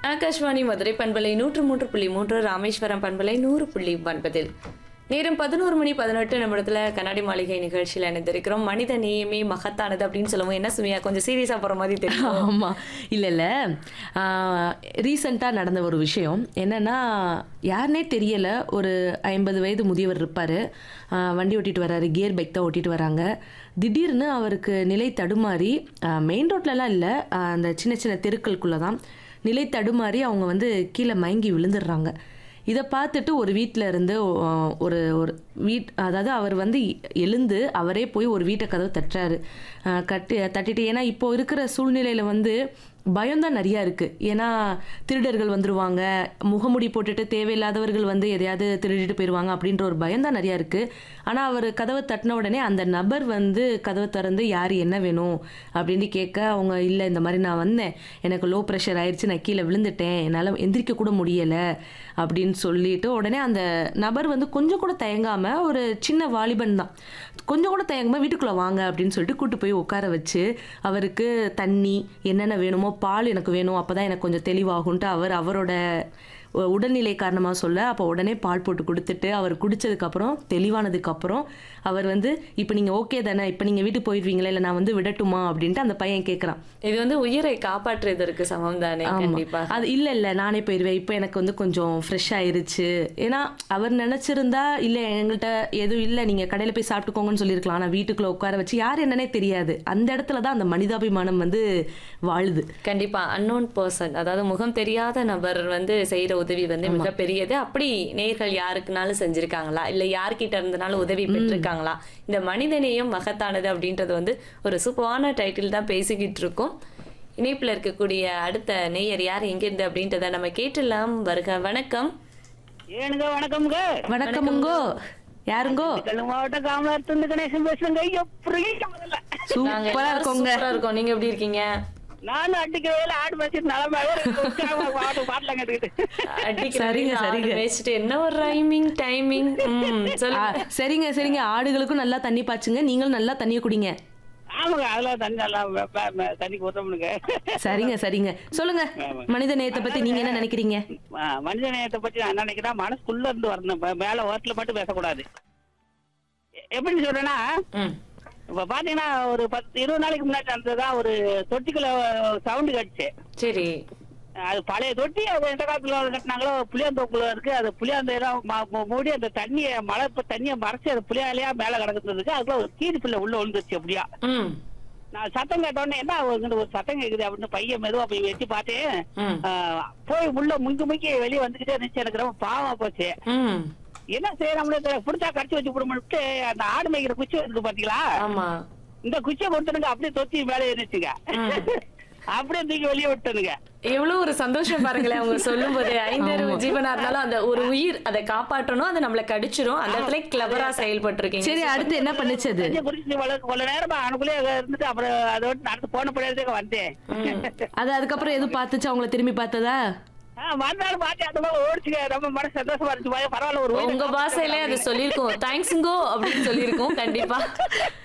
ஆகாஷ்வாணி மதுரை பண்பலை நூற்று மூன்று புள்ளி மூன்று ராமேஸ்வரம் பண்பலை நூறு புள்ளி ஒன்பதில் நேரம் பதினோரு மணி பதினெட்டு நிமிடத்துல கண்ணாடி மாளிகை நிகழ்ச்சியில் இணைந்திருக்கிறோம் மனித நேயமே மகத்தானது அப்படின்னு சொல்லுவோம் என்ன சுமையா கொஞ்சம் சீரியஸா போற மாதிரி தெரியும் ஆமா இல்ல இல்ல ரீசெண்டாக நடந்த ஒரு விஷயம் என்னன்னா யாருனே தெரியல ஒரு ஐம்பது வயது முதியவர் இருப்பாரு ஆஹ் வண்டி ஓட்டிட்டு வராரு கியர் பைக் தான் ஓட்டிட்டு வராங்க திடீர்னு அவருக்கு நிலை தடுமாறி மெயின் ரோட்லலாம் இல்லை அந்த சின்ன சின்ன தெருக்களுக்குள்ள தான் நிலை தடுமாறி அவங்க வந்து கீழே மயங்கி விழுந்துடுறாங்க இதை பார்த்துட்டு ஒரு வீட்டில் இருந்து ஆஹ், ஒரு ஒரு வீட் அதாவது அவர் வந்து எழுந்து அவரே போய் ஒரு வீட்டை கதவு தட்டுறாரு ஆஹ், கட்டி தட்டிட்டு ஏன்னா இப்போ இருக்கிற சூழ்நிலையில் வந்து பயம்தான் நிறையா இருக்குது ஏன்னா திருடர்கள் வந்துருவாங்க முகமுடி போட்டுட்டு தேவையில்லாதவர்கள் வந்து எதையாவது திருடிட்டு போயிடுவாங்க அப்படின்ற ஒரு பயம்தான் நிறையா இருக்குது ஆனால் அவர் கதவை தட்டின உடனே அந்த நபர் வந்து கதவை திறந்து யார் என்ன வேணும் அப்படின்னு கேட்க அவங்க இல்லை இந்த மாதிரி நான் வந்தேன் எனக்கு லோ ப்ரெஷர் ஆயிடுச்சு நான் கீழே விழுந்துட்டேன் என்னால் எந்திரிக்க கூட முடியலை அப்படின்னு சொல்லிட்டு உடனே அந்த நபர் வந்து கொஞ்சம் கூட தயங்காம ஒரு சின்ன வாலிபன் தான் கொஞ்சம் கூட தயங்காம வீட்டுக்குள்ள வாங்க அப்படின்னு சொல்லிட்டு கூட்டு போய் உட்கார வச்சு அவருக்கு தண்ணி என்னென்ன வேணுமோ பால் எனக்கு வேணும் அப்பதான் எனக்கு கொஞ்சம் தெளிவாகும்ட்டு அவர் அவரோட உ- உடல்நிலை காரணமாக சொல்ல அப்போ உடனே பால் போட்டு கொடுத்துட்டு அவர் குடிச்சதுக்கப்புறம் தெளிவானதுக்கப்புறம் அவர் வந்து இப்போ நீங்கள் ஓகே தானே இப்போ நீங்கள் வீட்டுக்கு போயிடுவீங்களா இல்லை நான் வந்து விடட்டுமா அப்படின்ட்டு அந்த பையன் கேட்குறான் இது வந்து உயிரை காப்பாற்றுவதற்கு சமம் தானே கண்டிப்பா அது இல்ல இல்ல நானே போயிடுவேன் இப்போ எனக்கு வந்து கொஞ்சம் ஃப்ரெஷ் ஆயிருச்சு ஏன்னா அவர் நினைச்சிருந்தா இல்ல எங்கள்கிட்ட எதுவும் இல்ல நீங்க கடையில போய் சாப்பிட்டுக்கோங்கன்னு சொல்லியிருக்கலாம் ஆனா வீட்டுக்குள்ள உட்கார வச்சு யார் என்னன்னே தெரியாது அந்த இடத்துல தான் அந்த மனிதாபிமானம் வந்து வாழுது கண்டிப்பா அன்னோன் பர்சன் அதாவது முகம் தெரியாத நபர் வந்து செய்யற உதவி வந்து மிக பெரியது அப்படி நேர்கள் யாருக்குனாலும் செஞ்சிருக்காங்களா இல்ல யார்கிட்ட இருந்தனாலும் உதவி பெற்றிருக்காங்களா இந்த மனிதநேயம் மகத்தானது அப்படின்றது வந்து ஒரு சூப்பரான டைட்டில் தான் பேசிக்கிட்டு இருக்கோம் இணைப்புல இருக்கக்கூடிய அடுத்த நேயர் யார் எங்கிருந்து அப்படின்றத நம்ம கேட்டுலாம் வருக வணக்கம் ஏனுங்க வணக்கம்ங்க வணக்கமுங்கோ யாருங்கோ கல்லு மாவட்டம் காமலாத்திலிருந்து கணேசன் பேசுறேங்க எப்படி முதல்ல நாங்க சூப்பரா எல்லாரும் இருக்கோங்க சூப்பரா இருக்கோம் நீங்க எப்படி இருக்கீங்க நானும் அடிக்கிற வேலை ஆடு பேசிட்டு நலமாக பாட்டு பாட்டலாம் கேட்டுக்கிட்டு அடிக்கிற சரிங்க, மீன் ஆடு சரிங்க. மேய்ச்சிட்டு என்ன ஒரு ரைமிங் டைமிங் ஆ, சொல்லுங்க சரிங்க சரிங்க ஆடுகளுக்கும் நல்லா தண்ணி பாய்ச்சுங்க நீங்களும் நல்லா தண்ணியை குடிங்க ஆமாங்க அதெல்லாம் தண்ணி நல்லா வெ- வெ- வெ- தண்ணி ஊத்தமுனுங்க சரிங்க சரிங்க சொல்லுங்க மனித நேயத்தை பத்தி நீங்க என்ன நினைக்கிறீங்க மனித நேயத்தை பத்தி நான் என்ன நினைக்கிறேன் மனசுக்குள்ள இருந்து வரணும் இப்ப மேல ஓட்டுல மட்டும் பேசக்கூடாது எ- எப்படி சொல்றேன்னா ம் இப்ப பாத்தீங்கன்னா ஒரு பத்து இருபது நாளைக்கு முன்னாடி நடந்ததுதான் ஒரு தொட்டிக்குள்ள சவுண்டு கட்டுச்சு சரி அது பழைய தொட்டி அது எந்த காலத்துல கட்டினாங்களோ புளியாந்தோப்புல இருக்கு அது புளியாந்தையெல்லாம் ம- ம- மூடி அந்த தண்ணியை மழை இப்ப தண்ணியை மறைச்சு அது புளியாலையா மேல கிடக்குறதுக்கு அதுக்குள்ள ஒரு கீரி பிள்ளை உள்ள விழுந்துருச்சு அப்படியா ம் நான் சத்தம் கேட்டோடனே என்ன இங்கிட்டு ஒரு சத்தம் கேக்குது அப்படின்னு பையன் மெதுவா போய் வச்சு பார்த்தேன் ம் ஆஹ், போய் உள்ள முங்கி முங்கி வெளியே வந்துகிட்டே இருந்துச்சு எனக்கு ரொம்ப பாவமா போச்சு ம் என்ன செய்யறோம்னு தெரியல பிடிச்சா கடிச்சு வச்சு விடுமுட்டு அந்த ஆடு மேய்க்கிற குச்சி இருக்கு பாத்தீங்களா ஆமா இந்த குச்சியை கொடுத்துனுங்க அப்படியே தொத்தி மேலே இருந்துச்சுங்க அப்படியே தூக்கி வெளியே விட்டுனுங்க எவ்வளவு ஒரு சந்தோஷம் பாருங்களேன் அவங்க சொல்லும் போது ஐந்தறிவு ஜீவனா இருந்தாலும் அந்த ஒரு உயிர் அதை காப்பாற்றணும் அதை நம்மள கடிச்சிரும் அந்த இடத்துல கிளவரா செயல்பட்டிருக்கீங்க சரி அடுத்து என்ன பண்ணுச்சு அது தண்ணியை குடிச்சு வள- கொஞ்ச நேரமா அனுக்குள்ளே இருந்துட்டு அப்புறம் அதோட நடந்து போன பிள்ளைங்க வந்தேன் அது அதுக்கப்புறம் எதுவும் பார்த்துச்சு அவங்கள திரும்பி பார்த்ததா ஆ, வந்தாலும் பாத்தி அந்த மாதிரி ஓடிச்சுங்க ரொம்ப மனசு சந்தோஷமா இருந்துச்சு பய- பரவாயில்ல ஒரு உயிரை உங்க காப்பாத்திட்டோம் பாசையில அது சொல்லியிருக்கோம் தேங்க்ஸுங்கோ அப்படின்னு சொல்லியிருக்கோம் கண்டிப்பா